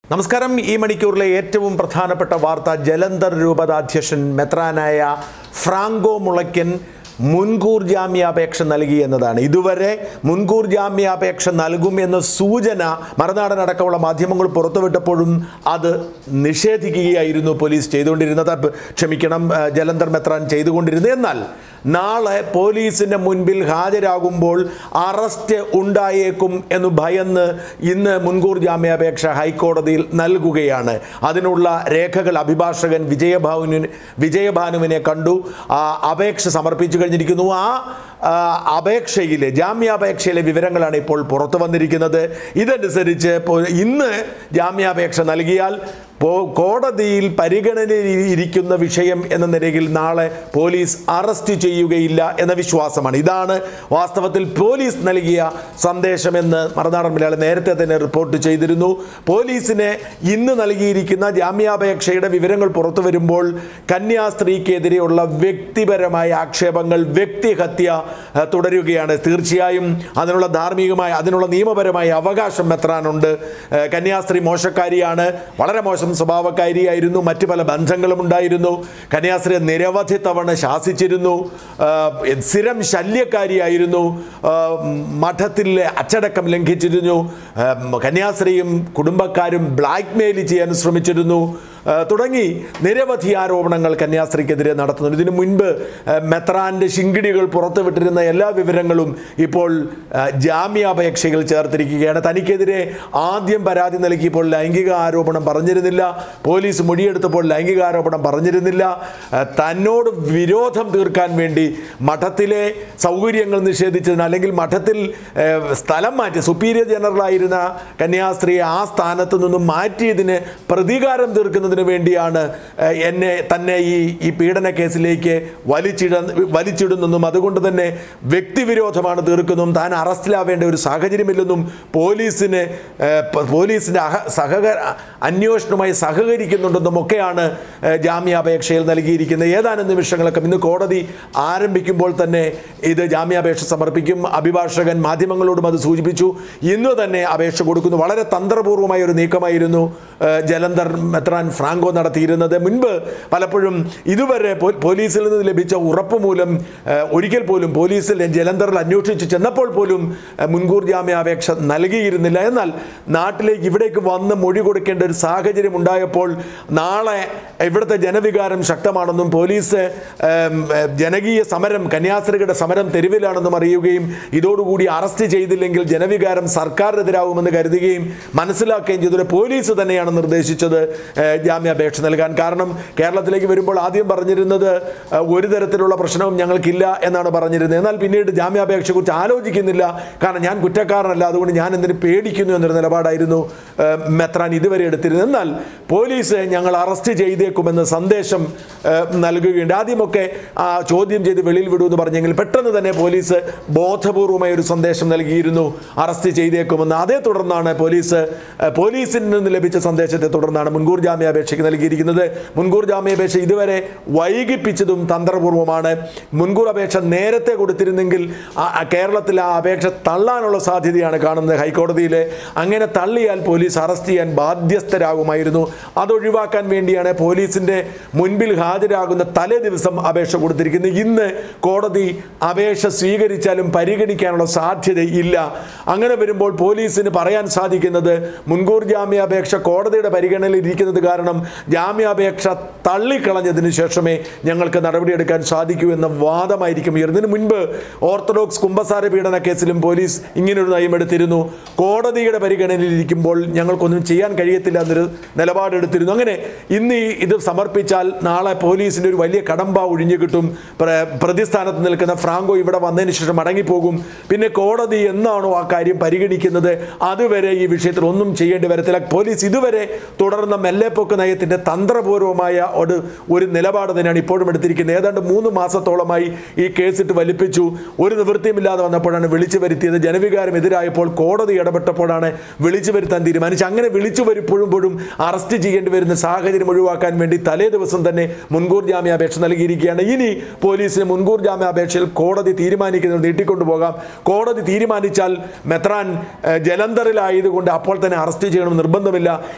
നമസ്കാരം ഈ മണിക്കൂറിലെ ഏറ്റവും പ്രധാനപ്പെട്ട വാർത്ത ജലന്ധർ രൂപതാധ്യക്ഷൻ മെത്രാനായ ഫ്രാങ്കോ മുളയ്ക്കൻ മുൻകൂർ ജാമ്യാപേക്ഷ നൽകി എന്നതാണ് ഇതുവരെ മുൻകൂർ ജാമ്യാപേക്ഷ നൽകുമെന്ന സൂചന മറുനാടൻ അടക്കമുള്ള മാധ്യമങ്ങൾ പുറത്തുവിട്ടപ്പോഴും അത് നിഷേധിക്കുകയായിരുന്നു പോലീസ് ചെയ്തുകൊണ്ടിരുന്നത് അപ്പ് ക്ഷമിക്കണം ആ, ജലന്ധർ മെത്രാൻ ചെയ്തുകൊണ്ടിരുന്നത് എന്നാൽ നാളെ പോലീസിൻ്റെ മുൻപിൽ ഹാജരാകുമ്പോൾ അറസ്റ്റ് ഉണ്ടായേക്കും എന്ന് ഭയന്ന് ഇന്ന് മുൻകൂർ ജാമ്യാപേക്ഷ ഹൈക്കോടതിയിൽ നൽകുകയാണ് അതിനുള്ള രേഖകൾ അഭിഭാഷകൻ വിജയഭാനുവിന് വിജയഭാനുവിനെ കണ്ടു ആ അപേക്ഷ സമർപ്പിച്ചു കഴിഞ്ഞിരിക്കുന്നു ആ ആ, അപേക്ഷയിലെ ജാമ്യാപേക്ഷയിലെ വിവരങ്ങളാണ് ഇപ്പോൾ പുറത്തു വന്നിരിക്കുന്നത് ഇതനുസരിച്ച് പോ- ഇന്ന് ജാമ്യാപേക്ഷ നൽകിയാൽ പോ- കോടതിയിൽ പരിഗണനയിൽ ഇരിക്കുന്ന വിഷയം എന്ന നിലയിൽ നാളെ പോലീസ് അറസ്റ്റ് ചെയ്യുകയില്ല എന്ന വിശ്വാസമാണ് ഇതാണ് വാസ്തവത്തിൽ പോലീസ് നൽകിയ സന്ദേശമെന്ന് മറുനാടൻ മലയാളി നേരത്തെ തന്നെ റിപ്പോർട്ട് ചെയ്തിരുന്നു പോലീസിന് ഇന്ന് നൽകിയിരിക്കുന്ന ജാമ്യാപേക്ഷയുടെ വിവരങ്ങൾ പുറത്തു വരുമ്പോൾ കന്യാസ്ത്രീക്കെതിരെയുള്ള വ്യക്തിപരമായ ആക്ഷേപങ്ങൾ വ്യക്തിഹത്യ ഏഹ്, തുടരുകയാണ് തീർച്ചയായും അതിനുള്ള ധാർമ്മികമായ അതിനുള്ള നിയമപരമായ അവകാശം എത്രാനുണ്ട് ഏഹ്, കന്യാസ്ത്രീ മോശക്കാരിയാണ് വളരെ മോശം സ്വഭാവക്കാരിയായിരുന്നു മറ്റു പല ബന്ധങ്ങളും ഉണ്ടായിരുന്നു കന്യാസ്ത്രീ നിരവധി തവണ ശാസിച്ചിരുന്നു ഏഹ്, സ്ഥിരം ശല്യക്കാരിയായിരുന്നു ഏഹ്, മഠത്തിലെ അച്ചടക്കം ലംഘിച്ചിരുന്നു ഏഹ്, കന്യാസ്ത്രീയും കുടുംബക്കാരും ബ്ലാക്ക് മെയിൽ ചെയ്യാൻ ശ്രമിച്ചിരുന്നു ഏഹ്, തുടങ്ങി നിരവധി ആരോപണങ്ങൾ കന്യാസ്ത്രീക്കെതിരെ നടത്തുന്നു ഇതിനു മുൻപ് ഏഹ്, മെത്രാന്റെ ശിങ്കിടികൾ പുറത്തുവിട്ടിരുന്ന എല്ലാ വിവരങ്ങളും ഇപ്പോൾ ഏഹ്, ജാമ്യാപേക്ഷയിൽ ചേർത്തിരിക്കുകയാണ് തനിക്കെതിരെ ആദ്യം പരാതി നൽകിയപ്പോൾ ലൈംഗിക ആരോപണം പറഞ്ഞിരുന്നില്ല പോലീസ് മൊഴിയെടുത്തപ്പോൾ ലൈംഗിക ആരോപണം പറഞ്ഞിരുന്നില്ല ഏഹ്, തന്നോട് വിരോധം തീർക്കാൻ വേണ്ടി മഠത്തിലെ സൗകര്യങ്ങൾ നിഷേധിച്ചതിന് അല്ലെങ്കിൽ മഠത്തിൽ ഏഹ്, സ്ഥലം മാറ്റി സുപ്പീരിയർ ജനറലായിരുന്ന കന്യാസ്ത്രീയെ ആ സ്ഥാനത്ത് നിന്നും മാറ്റിയതിന് പ്രതികാരം തീർക്കുന്നതിന് വേണ്ടിയാണ് ഏഹ്, എന്നെ തന്നെ ഈ ഈ പീഡന കേസിലേക്ക് വലിച്ചിട വലിച്ചിടുന്നെന്നും അതുകൊണ്ട് തന്നെ വ്യക്തിവിരോധമാണ് തീർക്കുന്നതും താൻ അറസ്റ്റിലാവേണ്ട ഒരു സാഹചര്യമില്ലെന്നും പോലീസിന് ഏഹ്, പ- പോലീസിൻ്റെ അഹ സഹകര അന്വേഷണവുമായി സഹകരിക്കുന്നുണ്ടെന്നും ഒക്കെയാണ് ഏഹ്, ജാമ്യാപേക്ഷയിൽ നൽകിയിരിക്കുന്നത് ഏതാനും നിമിഷങ്ങളൊക്കെ ഇന്ന് കോടതി ആരംഭിക്കുമ്പോൾ തന്നെ ഇത് ജാമ്യാപേക്ഷ സമർപ്പിക്കും അഭിഭാഷകൻ മാധ്യമങ്ങളോടും അത് സൂചിപ്പിച്ചു ഇന്ന് തന്നെ അപേക്ഷ കൊടുക്കുന്നു വളരെ തന്ത്രപൂർവമായ ഒരു നീക്കമായിരുന്നു ഏഹ്, ജലന്ധർ മെത്രാൻ ഫ്രാങ്കോ നടത്തിയിരുന്നത് മുൻപ് പലപ്പോഴും ഇതുവരെ പോ- പോലീസിൽ നിന്ന് ലഭിച്ച ഉറപ്പ് മൂലം ഏഹ്, ഒരിക്കൽ പോലും പോലീസിൽ ജലന്ധറിൽ അന്വേഷിച്ച് ചെന്നപ്പോൾ പോലും ഏഹ്, മുൻകൂർ ജാമ്യാപേക്ഷ നൽകിയിരുന്നില്ല എന്നാൽ നാട്ടിലേക്ക് ഇവിടേക്ക് വന്ന് മൊഴി കൊടുക്കേണ്ട ഒരു സാഹചര്യം ഉണ്ടായപ്പോൾ നാളെ ഇവിടുത്തെ ജനവികാരം ശക്തമാണെന്നും പോലീസ് ഏം, ഏഹ്, ജനകീയ സമരം കന്യാസ്ത്രീകളുടെ സമരം തെരുവിലാണെന്നും അറിയുകയും ഇതോടുകൂടി അറസ്റ്റ് ചെയ്തില്ലെങ്കിൽ ജനവികാരം സർക്കാരിനെതിരാകുമെന്ന് കരുതുകയും മനസ്സിലാക്കുകയും ചെയ്തത് പോലീസ് തന്നെയാണ് നിർദ്ദേശിച്ചത് ഏഹ്, ജാമ്യാപേക്ഷ നൽകാൻ കാരണം കേരളത്തിലേക്ക് വരുമ്പോൾ ആദ്യം പറഞ്ഞിരുന്നത് ഏഹ്, ഒരു തരത്തിലുള്ള പ്രശ്നവും ഞങ്ങൾക്കില്ല എന്നാണ് പറഞ്ഞിരുന്നത് എന്നാൽ പിന്നീട് ജാമ്യാപേക്ഷയെക്കുറിച്ച് ആലോചിക്കുന്നില്ല കാരണം ഞാൻ കുറ്റക്കാരനല്ല അതുകൊണ്ട് ഞാൻ എന്തിനു പേടിക്കുന്നു എന്നൊരു നിലപാടായിരുന്നു ഏഹ്, മെത്രാൻ ഇതുവരെ എടുത്തിരുന്നത് എന്നാൽ പോലീസ് ഞങ്ങൾ അറസ്റ്റ് ചെയ്തേക്കുമെന്ന സന്ദേശം ഏഹ്, നൽകുകയുണ്ട് ആദ്യമൊക്കെ ആ ചോദ്യം ചെയ്ത് വെളിയിൽ വിടുമെന്ന് പറഞ്ഞെങ്കിൽ പെട്ടെന്ന് തന്നെ പോലീസ് ബോധപൂർവമായ ഒരു സന്ദേശം നൽകിയിരുന്നു അറസ്റ്റ് ചെയ്തേക്കുമെന്ന് അതേ തുടർന്നാണ് പോലീസ് ഏഹ്, പോലീസിൽ നിന്ന് ലഭിച്ച സന്ദേശത്തെ തുടർന്നാണ് മുൻകൂർ ജാമ്യാപേക്ഷയ്ക്ക് നൽകിയിരിക്കുന്നത് മുൻകൂർ ജാമ്യാപേക്ഷ ഇതുവരെ വൈകിപ്പിച്ചതും തന്ത്രപൂർവ്വമാണ് മുൻകൂർ അപേക്ഷ നേരത്തെ കൊടുത്തിരുന്നെങ്കിൽ ആ- ആ കേരളത്തിൽ ആ അപേക്ഷ തള്ളാനുള്ള സാധ്യതയാണ് കാണുന്നത് ഹൈക്കോടതിയിലെ അങ്ങനെ തള്ളിയാൽ പോലീസ് അറസ്റ്റ് ചെയ്യാൻ ബാധ്യസ്ഥരാകുമായിരുന്നു അതൊഴിവാക്കാൻ വേണ്ടിയാണ് പോലീസിന്റെ മുൻപിൽ ഹാജരാകുന്ന തലേ ദിവസം അപേക്ഷ കൊടുത്തിരിക്കുന്നത് ഇന്ന് കോടതി അപേക്ഷ സ്വീകരിച്ചാലും പരിഗണിക്കാനുള്ള സാധ്യത ഇല്ല അങ്ങനെ വരുമ്പോൾ പോലീസിന് പറയാൻ സാധിക്കുന്നത് മുൻകൂർ ജാമ്യാപേക്ഷ കോടതിയുടെ പരിഗണനയിൽ ഇരിക്കുന്നത് കാരണം ജാമ്യാപേക്ഷ തള്ളിക്കളഞ്ഞതിന് ശേഷമേ ഞങ്ങൾക്ക് നടപടിയെടുക്കാൻ സാധിക്കൂ എന്ന വാദമായിരിക്കും ഉയർന്നതിന് മുൻപ് ഓർത്തഡോക്സ് കുമ്പസാര പീഡന കേസിലും പോലീസ് ഇങ്ങനൊരു നയമെടുത്തിരുന്നു കോടതിയുടെ പരിഗണനയിൽ ഇരിക്കുമ്പോൾ ഞങ്ങൾക്കൊന്നും ചെയ്യാൻ കഴിയത്തില്ല എന്നൊരു നിലപാടെടുത്തിരുന്നു അങ്ങനെ ഇന്ന് ഈ ഇത് സമർപ്പിച്ചാൽ നാളെ പോലീസിൻ്റെ ഒരു വലിയ കടമ്പ ഒഴിഞ്ഞു കിട്ടും പ്ര- പ്രതിസ്ഥാനത്ത് നിൽക്കുന്ന ഫ്രാങ്കോ ഇവിടെ വന്നതിന് ശേഷം മടങ്ങിപ്പോകും പിന്നെ കോടതി എന്നാണോ ആ കാര്യം പരിഗണിക്കുന്നത് അതുവരെ ഈ വിഷയത്തിൽ ഒന്നും ചെയ്യേണ്ടി വരത്തില്ല പോലീസ് ഇതുവരെ തുടർന്ന മെല്ലെപ്പൊക്ക് നയത്തിൻ്റെ തന്ത്രപൂർവമായ ഒരു ഒരു നിലപാട് തന്നെയാണ് ഇപ്പോഴും എടുത്തിരിക്കുന്നത് ഏതാണ്ട് മൂന്ന് മാസത്തോളമായി ഈ കേസിട്ട് വലിപ്പിച്ചു ഒരു നിവൃത്തിയുമില്ലാതെ വന്നപ്പോഴാണ് വിളിച്ചു വരുത്തിയത് ജനവികാരം എതിരായപ്പോൾ കോടതി ഇടപെട്ടപ്പോഴാണ് വിളിച്ചു വരുത്താൻ തീരുമാനിച്ചു അങ്ങനെ വിളിച്ചു വരുമ്പോഴും അറസ്റ്റ് ചെയ്യേണ്ടി വരുന്ന സാഹചര്യം ഒഴിവാക്കാൻ വേണ്ടി തലേ ദിവസം തന്നെ മുൻകൂർ ജാമ്യാപേക്ഷ നൽകിയിരിക്കുകയാണ് ഇനി പോലീസിന് മുൻകൂർ ജാമ്യാപേക്ഷയിൽ കോടതി തീരുമാനിക്കുന്നത് നീട്ടിക്കൊണ്ടുപോകാം കോടതി തീരുമാനിച്ചാൽ മെത്രാൻ ഏഹ്, ജലന്ധറിലായതുകൊണ്ട് അപ്പോൾ തന്നെ അറസ്റ്റ് ചെയ്യണം നിർബന്ധമില്ല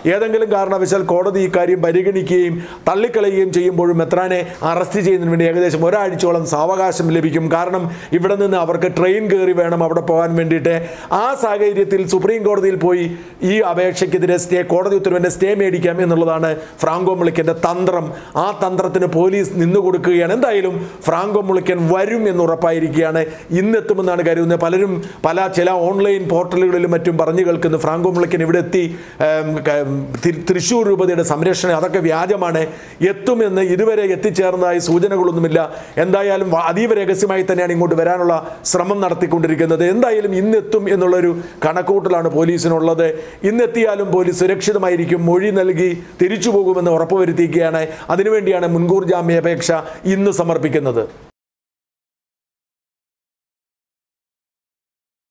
ഏതെങ്കിലും കാരണവശാൽ കോടതി ഇക്കാര്യം പരിഗണിക്കുകയും തള്ളിക്കളയുകയും ചെയ്യുമ്പോഴും മെത്രാനെ അറസ്റ്റ് ചെയ്യുന്നതിന് വേണ്ടി ഏകദേശം ഒരാഴ്ചയോളം സാവകാശം ലഭിക്കും കാരണം ഇവിടെ നിന്ന് അവർക്ക് ട്രെയിൻ കയറി വേണം അവിടെ പോകാൻ വേണ്ടിയിട്ട് ആ സാഹചര്യത്തിൽ സുപ്രീം കോടതിയിൽ പോയി ഈ അപേക്ഷയ്ക്കെതിരെ സ്റ്റേ കോടതി ഉത്തരവിൻ്റെ സ്റ്റേ മേടിക്കാം എന്നുള്ളതാണ് ഫ്രാങ്കോ മുളിക്കൻ്റെ തന്ത്രം ആ തന്ത്രത്തിന് പോലീസ് നിന്നു കൊടുക്കുകയാണ് എന്തായാലും ഫ്രാങ്കോ മുളിക്കൻ വരും എന്ന് ഉറപ്പായിരിക്കുകയാണ് ഇന്നെത്തുമെന്നാണ് കരുതുന്നത് പലരും പല ചില ഓൺലൈൻ പോർട്ടലുകളിലും മറ്റും പറഞ്ഞു കേൾക്കുന്നു ഫ്രാങ്കോ മുളിക്കൻ ഇവിടെ എത്തി ഏം, ക- തി- തൃശ്ശൂർ രൂപതയുടെ സംരക്ഷണം അതൊക്കെ വ്യാജമാണ് എത്തുമെന്ന് ഇതുവരെ എത്തിച്ചേർന്നതായി സൂചനകളൊന്നുമില്ല എന്തായാലും വ- അതീവ രഹസ്യമായി തന്നെയാണ് ഇങ്ങോട്ട് വരാനുള്ള ശ്രമം നടത്തിക്കൊണ്ടിരിക്കുന്നത് എന്തായാലും ഇന്നെത്തും എന്നുള്ളൊരു കണക്കൂട്ടലാണ് പോലീസിനുള്ളത് ഇന്നെത്തിയാലും പോലീസ് സുരക്ഷിതമായിരിക്കും മൊഴി നൽകി തിരിച്ചു പോകുമെന്ന് ഉറപ്പുവരുത്തിയിരിക്കുകയാണ് അതിനുവേണ്ടിയാണ് മുൻകൂർ ജാമ്യാപേക്ഷ ഇന്ന് സമർപ്പിക്കുന്നത്